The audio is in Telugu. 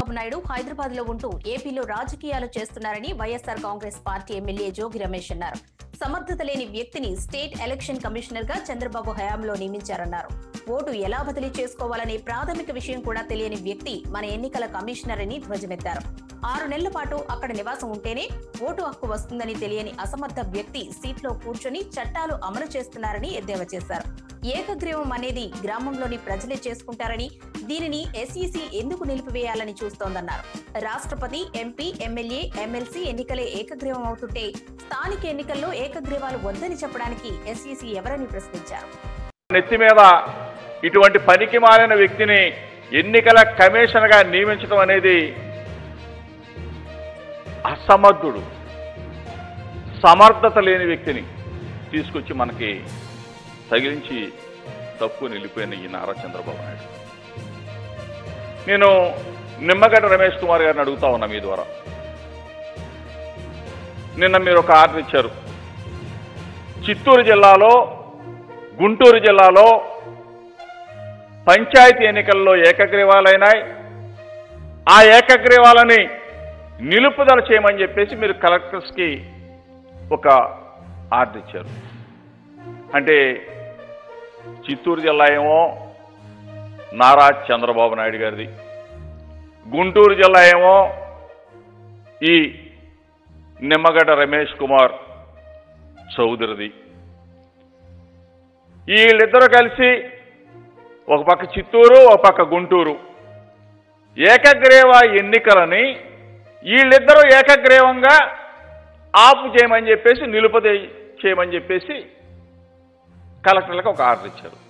చంద్రబాబు నాయుడు హైదరాబాద్ లో ఉంటూ ఏపీలో రాజకీయాలు చేస్తున్నారని YSR Congress party MLA Jogi Ramesh అన్నారు సమర్థత లేని వ్యక్తిని స్టేట్ ఎలక్షన్ కమిషనర్ గా చంద్రబాబు హయాంలో నియమించారన్నారు ఓటు ఎలా బదిలీ చేసుకోవాలనే ప్రాథమిక విషయం కూడా తెలియని వ్యక్తి మన ఎన్నికల కమిషనర్ అని ధ్వజమెత్తారు ఆరు నెలల పాటు అక్కడ నివాసం ఉంటేనే ఓటు హక్కు వస్తుందని తెలియని అసమర్థ వ్యక్తి సీట్లో కూర్చొని చట్టాలు అమలు చేస్తున్నారని ఎద్దేవా చేశారు ఏకగ్రీవం అనేది గ్రామంలోని ప్రజలే చేసుకుంటారని దీనిని ఎస్ఈసి ఎందుకు నిలిపివేయాలని చూస్తోందన్నారు రాష్ట్రపతి ఎంపీ ఎమ్మెల్యే ఎమ్మెల్సీ ఎన్నికలే ఏకగ్రీవం అవుతుంటే స్థానిక ఎన్నికల్లో ఏకగ్రీవాలు వద్దని చెప్పడానికి ఎస్ఈసి ఎవరని ప్రశ్నించారు నెత్తి మీద ఇటువంటి పనికి మాలిన వ్యక్తిని ఎన్నికల కమిషన్గా నియమించడం అనేది అసమర్థుడు సమర్థత లేని వ్యక్తిని తీసుకొచ్చి మనకి తగిలించి తప్పు నిలిపోయిన ఈ నారా చంద్రబాబు నాయుడు నేను నిమ్మగడ్డ రమేష్ కుమార్ గారిని అడుగుతా ఉన్నా మీ ద్వారా నిన్న మీరు ఒక ఆర్డర్ ఇచ్చారు చిత్తూరు జిల్లాలో గుంటూరు జిల్లాలో పంచాయతీ ఎన్నికల్లో ఏకగ్రీవాలైనాయి ఆ ఏకగ్రీవాలని నిలుపుదల చేయమని చెప్పేసి మీరు కలెక్టర్స్కి ఒక ఆర్డర్ ఇచ్చారు అంటే చిత్తూరు జిల్లా ఏమో నారా చంద్రబాబు నాయుడు గారిది గుంటూరు జిల్లా ఏమో ఈ నిమ్మగడ్డ రమేష్ కుమార్ చౌదరిది వీళ్ళిద్దరూ కలిసి ఒక పక్క చిత్తూరు ఒక పక్క గుంటూరు ఏకగ్రీవ ఎన్నికలని వీళ్ళిద్దరూ ఏకగ్రీవంగా ఆపు చేయమని చెప్పేసి నిలుపదే చేయమని చెప్పేసి కలెక్టర్లకు ఒక ఆర్డర్ ఇచ్చారు